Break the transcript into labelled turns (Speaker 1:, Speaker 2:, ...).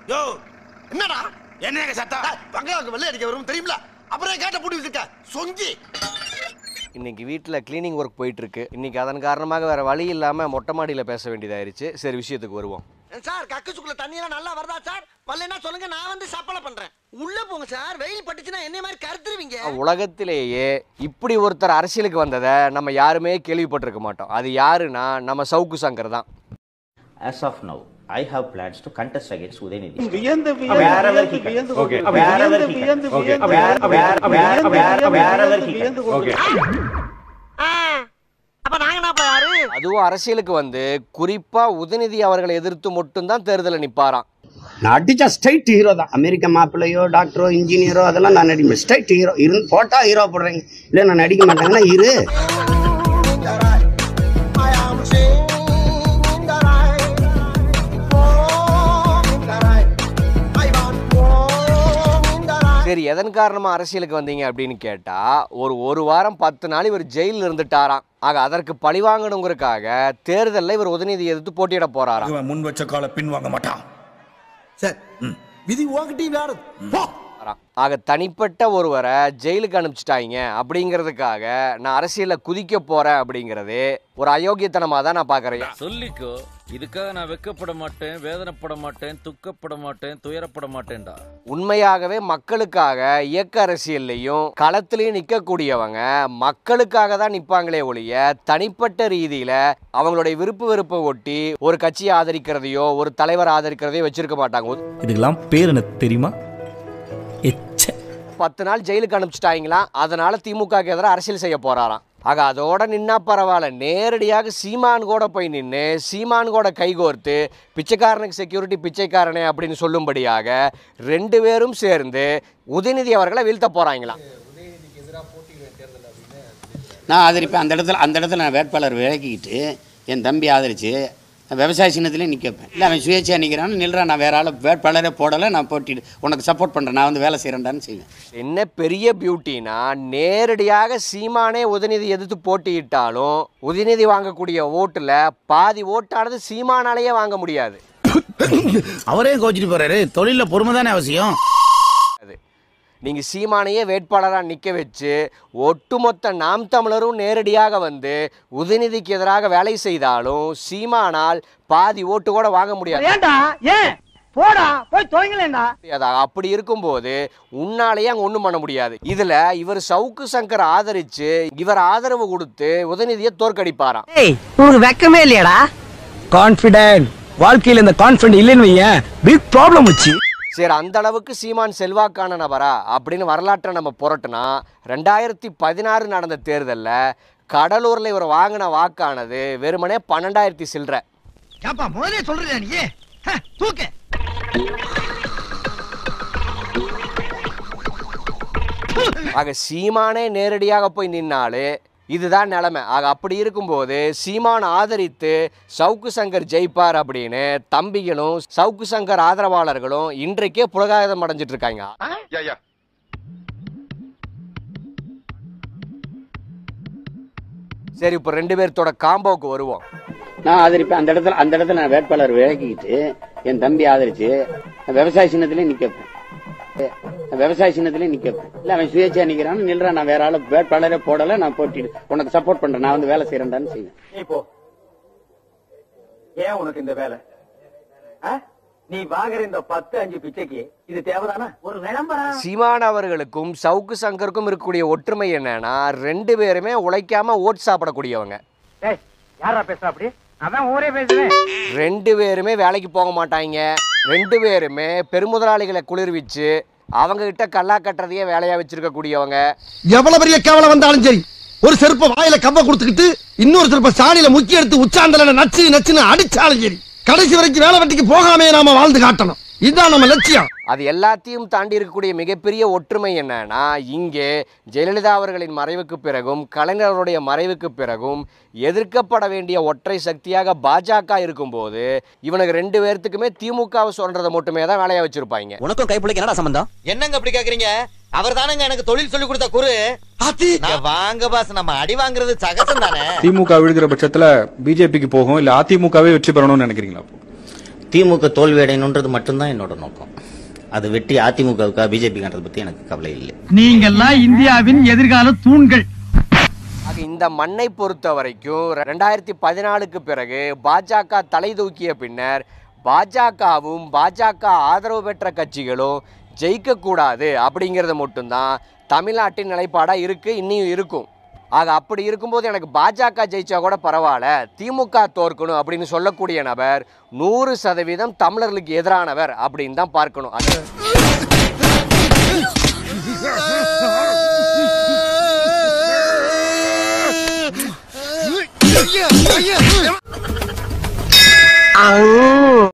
Speaker 1: யோ என்னடா
Speaker 2: என்னங்க சத்தம்
Speaker 1: பங்களாவுக்கு வெள்ளை அடிக்க வரும் தெரியுமில அப்புறம் கேட்ட பூட்டி வச்சிருக்க சொங்கி
Speaker 3: இன்னைக்கு வீட்டில் க்ளீனிங் ஒர்க் போயிட்டு இருக்கு இன்னைக்கு அதன் காரணமாக வேற வழி இல்லாமல் மொட்டை மாடியில் பேச வேண்டியதாயிருச்சு சரி விஷயத்துக்கு வருவோம்
Speaker 1: சார் கக்குச்சுக்குள்ள தண்ணியெல்லாம் நல்லா வருதா சார் வரலன்னா சொல்லுங்க நான் வந்து சப்பளை பண்றேன் உள்ள போங்க சார் வெயில் பட்டுச்சுன்னா என்ன மாதிரி கருத்துருவீங்க
Speaker 3: உலகத்திலேயே இப்படி ஒருத்தர் அரசியலுக்கு வந்ததை நம்ம யாருமே கேள்விப்பட்டிருக்க மாட்டோம் அது யாருன்னா நம்ம சவுக்கு சங்கர் தான்
Speaker 4: As of now, I have plans to contest against Udaynidhi.
Speaker 5: வியந்து
Speaker 4: Wherever
Speaker 5: வியந்து
Speaker 4: he can.
Speaker 5: வியந்து
Speaker 4: Okay.
Speaker 5: வியந்து
Speaker 4: Wherever he can.
Speaker 5: வியந்து
Speaker 4: Okay.
Speaker 5: வியந்து
Speaker 4: Where- where- where- where- wherever he can.
Speaker 5: வியந்து கொண்டு
Speaker 1: அப்ப நாங்க என்னப்பா யாரு
Speaker 3: அதுவும் அரசியலுக்கு வந்து குறிப்பா உதயநிதி அவர்களை எதிர்த்து மட்டும்தான் தேர்தலில் நிப்பாராம்
Speaker 6: நான் அடிச்சா ஸ்ட்ரைட் ஹீரோ தான் அமெரிக்க மாப்பிள்ளையோ டாக்டரோ இன்ஜினியரோ அதெல்லாம் நான் நடிப்பேன் ஸ்ட்ரைட் ஹீரோ இருந்து போட்டா ஹீரோ போடுறேங்க இல்லை நான் நடிக்க மாட்டேங்கன்னா இரு
Speaker 3: சரி எதன் காரணமா அரசியலுக்கு வந்தீங்க அப்படின்னு கேட்டா ஒரு ஒரு வாரம் பத்து நாள் இவர் ஜெயிலில் இருந்துட்டாராம் ஆக அதற்கு பழிவாங்கணுங்கிறதுக்காக தேர்தலில் இவர் உதயநிதி எதிர்த்து போட்டியிட போறாராம்
Speaker 2: இவன் முன் வச்ச கால பின் வாங்க மாட்டான்
Speaker 1: சார் விதி உங்ககிட்டயும் வேற போ
Speaker 3: வரான். ஆக தனிப்பட்ட ஒருவரை ஜெயிலுக்கு அனுப்பிச்சிட்டாங்க அப்படிங்கிறதுக்காக நான் அரசியலில் குதிக்க போறேன் அப்படிங்கிறது ஒரு அயோக்கியத்தனமாக தான் நான் பார்க்குறேன்
Speaker 7: சொல்லிக்கோ இதுக்காக நான் வெக்கப்பட மாட்டேன் வேதனைப்பட மாட்டேன் துக்கப்பட மாட்டேன் துயரப்பட மாட்டேன்டா
Speaker 3: உண்மையாகவே மக்களுக்காக இயக்க அரசியல்லையும் களத்திலையும் நிற்கக்கூடியவங்க மக்களுக்காக தான் நிற்பாங்களே ஒழிய தனிப்பட்ட ரீதியில் அவங்களுடைய விருப்பு வெறுப்பை ஒட்டி ஒரு கட்சியை ஆதரிக்கிறதையோ ஒரு தலைவர் ஆதரிக்கிறதையோ வச்சிருக்க மாட்டாங்க
Speaker 8: இதுக்கெல்லாம் பேர் என்ன தெரியுமா எச்ச
Speaker 3: பத்து நாள் ஜெயிலுக்கு அனுப்பிச்சிட்டாங்களாம் அதனால திமுக எதிராக அரசியல் செய்ய போறாராம் ஆக அதோட நின்னா பரவாயில்ல நேரடியாக சீமான் கூட போய் நின்று சீமான் கூட கைகோர்த்து பிச்சைக்காரனுக்கு செக்யூரிட்டி பிச்சைக்காரனே அப்படின்னு சொல்லும்படியாக ரெண்டு பேரும் சேர்ந்து உதயநிதி அவர்களை வீழ்த்த போறாங்களாம்
Speaker 6: நான் ஆதரிப்பேன் அந்த இடத்துல அந்த இடத்துல நான் வேட்பாளர் விலக்கிக்கிட்டு என் தம்பி ஆதரிச்சு நான் விவசாய சின்னத்திலே நிற்க வைப்பேன் இல்லை அவன் சுயேட்சையாக நிற்கிறான்னு நில்றான் நான் வேற ஆள் வேட்பாளரே போடலை நான் போட்டிட்டு உனக்கு சப்போர்ட் பண்ணுறேன் நான் வந்து வேலை செய்கிறேன்டான்னு செய்வேன்
Speaker 3: என்ன பெரிய பியூட்டினா நேரடியாக சீமானே உதயநிதி எதிர்த்து போட்டியிட்டாலும் உதயநிதி வாங்கக்கூடிய ஓட்டுல பாதி ஓட்டானது சீமானாலேயே வாங்க முடியாது
Speaker 2: அவரே கோச்சிட்டு போறாரு தொழில பொறுமை தானே அவசியம்
Speaker 3: அது நீங்க சீமானையே வேட்பாளராக நிக்க வச்சு ஒட்டுமொத்த நாம் தமிழரும் நேரடியாக வந்து உதயநிதிக்கு எதிராக வேலை செய்தாலும் சீமானால் பாதி ஓட்டு கூட வாங்க முடியாது
Speaker 5: ஏன்டா ஏன் போடா போய் துவங்கலேண்டா
Speaker 3: அது அப்படி இருக்கும்போது உன்னாலேயே அங்கே ஒன்றும் பண்ண முடியாது இதில் இவர் சவுக்கு சங்கர் ஆதரிச்சு இவர் ஆதரவு கொடுத்து உதயநிதியை தோற்கடிப்பாராம்
Speaker 5: ஏய் உனக்கு வெக்கமே இல்லையாடா கான்ஃபிடென்ட் வாழ்க்கையில இந்த கான்ஃபிடென்ட் இல்லைன்னு வையேன் பிக் ப்ராப்ளம் வச்சு
Speaker 3: சரி அந்த அளவுக்கு சீமான் செல்வாக்கான நபரா அப்படின்னு வரலாற்றை நம்ம புரட்டுனா ரெண்டாயிரத்தி பதினாறு நடந்த தேர்தலில் கடலூரில் இவர் வாங்கின வாக்கானது வெறுமனே பன்னெண்டாயிரத்தி சில்லற
Speaker 5: ஏப்பா முதலே சொல்றியா நீ ஹ, தூக்கு
Speaker 3: ஆக சீமானே நேரடியாக போய் நின்னாலே இதுதான் நிலைமை ஆக அப்படி இருக்கும்போது சீமான் ஆதரித்து சவுக்கு சங்கர் ஜெயிப்பார் அப்படின்னு தம்பிகளும் சவுக்கு சங்கர் ஆதரவாளர்களும் இன்றைக்கே புலகாகிதம் அடைஞ்சிட்டு இருக்காங்க சரி இப்போ ரெண்டு பேர்த்தோட காம்போவுக்கு வருவோம்
Speaker 6: நான் ஆதரிப்பேன் அந்த இடத்துல அந்த இடத்துல நான் வேட்பாளர் விலக்கிக்கிட்டு என் தம்பி ஆதரிச்சு நான் விவசாய சின்னத்திலே நிற்க வைப்பேன் நான் விவசாய சின்னத்திலே நிற்க வைப்பேன் இல்லை அவன் சுயேட்சையாக நிற்கிறான்னு நில்றான் நான் வேற ஆள் வேட்பாளரே போடலை நான் போட்டிட்டு உனக்கு சப்போர்ட் பண்ணுறேன் நான் வந்து வேலை செய்கிறேன்டான்னு செய்வேன்
Speaker 5: இப்போ ஏன் உனக்கு இந்த வேலை ஆ? நீ வாங்குற இந்த பத்து அஞ்சு பிச்சைக்கு இது தேவைதானா ஒரு விளம்பரம்
Speaker 3: சீமான் அவர்களுக்கும் சவுக்கு சங்கருக்கும் இருக்கக்கூடிய ஒற்றுமை என்னன்னா ரெண்டு பேருமே உழைக்காம ஓட் சாப்பிடக்கூடியவங்க
Speaker 5: டேய் யாரா பேசுறா அப்படி அதான் ஊரே பேசுறேன்
Speaker 3: ரெண்டு பேருமே வேலைக்கு போக மாட்டாங்க ரெண்டு பேருமே பெருமுதலாளிகளை குளிர்விச்சு அவங்க கிட்ட கல்லா கட்டுறதையே வேலையா வச்சிருக்க கூடியவங்க
Speaker 1: எவ்வளவு பெரிய கேவலம் வந்தாலும் சரி ஒரு செருப்ப வாயில கம்ப கொடுத்துக்கிட்டு இன்னொரு செருப்ப சாணியில முக்கி எடுத்து உச்சாந்தல நச்சு நச்சுன்னு அடிச்சாலும் சரி கடைசி வரைக்கும் வேலை வெட்டிக்கு போகாமே நாம வாழ்ந்து காட்டணும் இதுதான் நம்ம லட்சியம்
Speaker 3: அது எல்லாத்தையும் தாண்டி இருக்கக்கூடிய மிகப்பெரிய ஒற்றுமை என்னன்னா இங்கே ஜெயலலிதா அவர்களின் மறைவுக்கு பிறகும் கலைஞருடைய மறைவுக்கு பிறகும் எதிர்க்கப்பட வேண்டிய ஒற்றை சக்தியாக பாஜக இருக்கும்போது இவனுக்கு ரெண்டு பேர்த்துக்குமே திமுகவை சொல்றதை மட்டுமே தான் வேலையா வச்சிருப்பாங்க
Speaker 8: உனக்கும் கைப்பிள்ளைக்கு என்னடா சம்பந்தம்
Speaker 9: என்னங்க அப்படி கேக்குறீங்க அவர் தானங்க எனக்கு தொழில் சொல்லி கொடுத்த குரு நான் வாங்க பாஸ் நம்ம அடி வாங்குறது சகஜம் தானே
Speaker 10: திமுக விழுகிற பட்சத்துல பிஜேபிக்கு போகும் இல்ல அதிமுகவே வெற்றி பெறணும்னு நினைக்கிறீங்களா
Speaker 4: திமுக தோல்வி அடையணுன்றது மட்டும்தான் என்னோட நோக்கம் அது வெற்றி அதிமுகவுக்கா பிஜேபிக்கான்றதை பத்தி எனக்கு கவலை இல்லை
Speaker 5: நீங்கெல்லாம் இந்தியாவின் எதிர்கால தூண்கள்
Speaker 3: ஆக இந்த மண்ணை பொறுத்த வரைக்கும் ரெண்டாயிரத்தி பதினாலுக்கு பிறகு பாஜக தலை தூக்கிய பின்னர் பாஜகவும் பாஜக ஆதரவு பெற்ற கட்சிகளும் ஜெயிக்கக்கூடாது அப்படிங்கிறது மட்டும்தான் தமிழ்நாட்டின் நிலைப்பாடாக இருக்குது இன்னியும் இருக்கும் ஆக அப்படி இருக்கும்போது எனக்கு பாஜக ஜெயிச்சா கூட பரவாயில்ல திமுக தோற்கணும் அப்படின்னு சொல்லக்கூடிய நபர் நூறு சதவீதம் தமிழர்களுக்கு எதிரானவர் அப்படின்னு தான் பார்க்கணும் அது
Speaker 1: ஐயா, ஐயா.